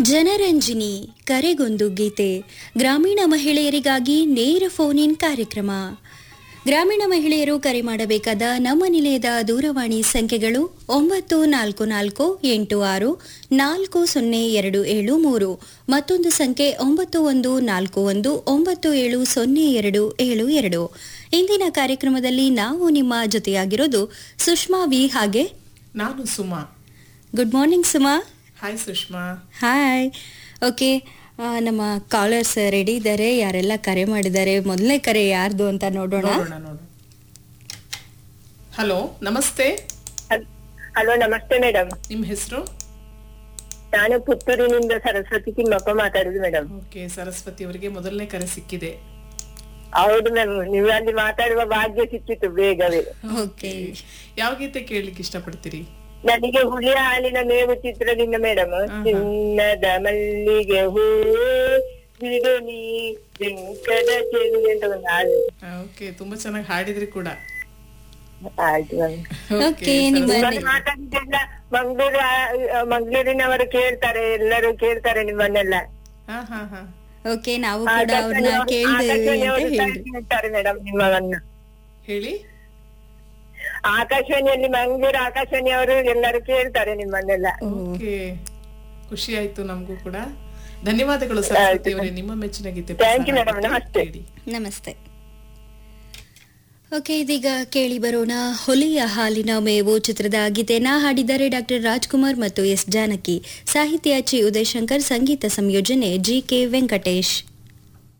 ಜನರಂಜಿನಿ ಕರೆಗೊಂದು ಗೀತೆ ಗ್ರಾಮೀಣ ಮಹಿಳೆಯರಿಗಾಗಿ ನೇರ ಫೋನ್ ಇನ್ ಕಾರ್ಯಕ್ರಮ ಗ್ರಾಮೀಣ ಮಹಿಳೆಯರು ಕರೆ ಮಾಡಬೇಕಾದ ನಮ್ಮ ನಿಲಯದ ದೂರವಾಣಿ ಸಂಖ್ಯೆಗಳು ಒಂಬತ್ತು ನಾಲ್ಕು ನಾಲ್ಕು ಎಂಟು ಆರು ನಾಲ್ಕು ಸೊನ್ನೆ ಎರಡು ಏಳು ಮೂರು ಮತ್ತೊಂದು ಸಂಖ್ಯೆ ಒಂಬತ್ತು ಒಂದು ನಾಲ್ಕು ಒಂದು ಒಂಬತ್ತು ಏಳು ಸೊನ್ನೆ ಎರಡು ಏಳು ಎರಡು ಇಂದಿನ ಕಾರ್ಯಕ್ರಮದಲ್ಲಿ ನಾವು ನಿಮ್ಮ ಜೊತೆಯಾಗಿರೋದು ಸುಷ್ಮಾ ವಿ ಹಾಗೆ ನಾನು Suma good morning Suma hi Sushma hi okay ನಮ್ಮ ಕಾಲರ್ಸ್ ರೆಡಿ ಇದ್ದಾರೆ ಯಾರೆಲ್ಲ ಕರೆ ಮಾಡಿದ್ದಾರೆ ಮೊದಲನೇ ಕರೆ ಯಾರ್ದು ಅಂತ ನೋಡೋಣ ನೋಡೋಣ ನೋಡು ಹಲೋ ನಮಸ್ತೆ ಹಲೋ ನಮಸ್ತೆ ಮೇಡಮ್ ನಿಮ್ಮ ಹೆಸರು ನಾನು ಪುತ್ತೂರಿನಿಂದ ಸರಸ್ವತಿ ತಿಮ್ಮಪ್ಪ ಮಾತಾಡುದು ಮೇಡಮ್ ಓಕೆ ಸರಸ್ವತಿ ಅವರಿಗೆ ಮೊದಲನೇ ಕರೆ ಸಿಕ್ಕಿದೆ ಹೌದು ಮ್ಯಾಮ್ ನೀವು ಅಲ್ಲಿ ಮಾತಾಡುವ ಭಾಗ್ಯ ಸಿಕ್ಕಿತು ಬೇಗವೇ ಓಕೆ ಯಾವ ಗೀತೆ ಕೇಳಲಿಕ್ಕೆ ಇಷ್ಟಪಡ್ತೀರಿ ನನಗೆ ಹುಲಿಯ ಹಾಲಿನ ಮೇವು ಚಿತ್ರದಿಂದ ಮೇಡಮ್ ಚಿನ್ನದ ಮಲ್ಲಿಗೆ ಹೂ ಬಿಡು ನೀ ಬೆಂಕದ ಚೆಲ್ಲಿ ಅಂತ ಒಂದು ಹಾಡು ಓಕೆ ತುಂಬಾ ಚೆನ್ನಾಗಿ ಹಾಡಿದ್ರಿ ಕೂಡ ಆಯ್ತು ಮ್ಯಾಮ್ ಓಕೆ ನಿಮ್ಮ ನಿಮ್ಮನ್ನು ಮಾತಾಡಿದ್ದೆಲ್ಲ ಮಂಗಳೂರು ಮಂಗಳೂರಿನವರು ಕೇಳ್ತಾರೆ ಎಲ್ಲರೂ ಕೇಳ್ತಾರೆ ನಿಮ್ಮನ್ನೆಲ್ಲ ಹಾ ಹಾ ಹಾ ಓಕೆ ನಾವು ಕೂಡ ಅವ್ರನ್ನ ಕೇಳಿದ್ದೇವೆ ಅಂತ ಹೇಳಿ ಕೇಳ್ತಾರೆ ಮೇಡಮ್ ನಿಮ್ಮನ್ನ ಹೇಳಿ ಆಕಾಶವಾಣಿಯಲ್ಲಿ ಮಂಗಳೂರು ಆಕಾಶವಾಣಿಯವರು ಎಲ್ಲರೂ ಕೇಳ್ತಾರೆ ನಿಮ್ಮನ್ನೆಲ್ಲ ಓಕೆ ಖುಷಿ ಆಯ್ತು ನಮಗೂ ಕೂಡ ಧನ್ಯವಾದಗಳು ಸರಸ್ವತಿ ಅವರೇ ನಿಮ್ಮ ಮೆಚ್ಚಿನ ಗೀತೆ Thank you, ಪ್ರಸಾರ madam. ಆಗುತ್ತೆ. ನಮಸ್ತೆ. ಹೇಳಿ. ನಮಸ್ತೆ ಓಕೆ ಇದೀಗ ಕೇಳಿ ಬರೋಣ ಹುಲಿಯ ಹಾಲಿನ ಮೇವು ಚಿತ್ರದ ಗೀತೆನ ಹಾಡಿದ್ದಾರೆ ಡಾಕ್ಟರ್ ರಾಜ್ಕುಮಾರ್ ಮತ್ತು ಎಸ್ ಜಾನಕಿ ಸಾಹಿತ್ಯ ಚಿ ಉದಯಶಂಕರ್ ಸಂಗೀತ ಸಂಯೋಜನೆ ಜಿ ಕೆ ವೆಂಕಟೇಶ್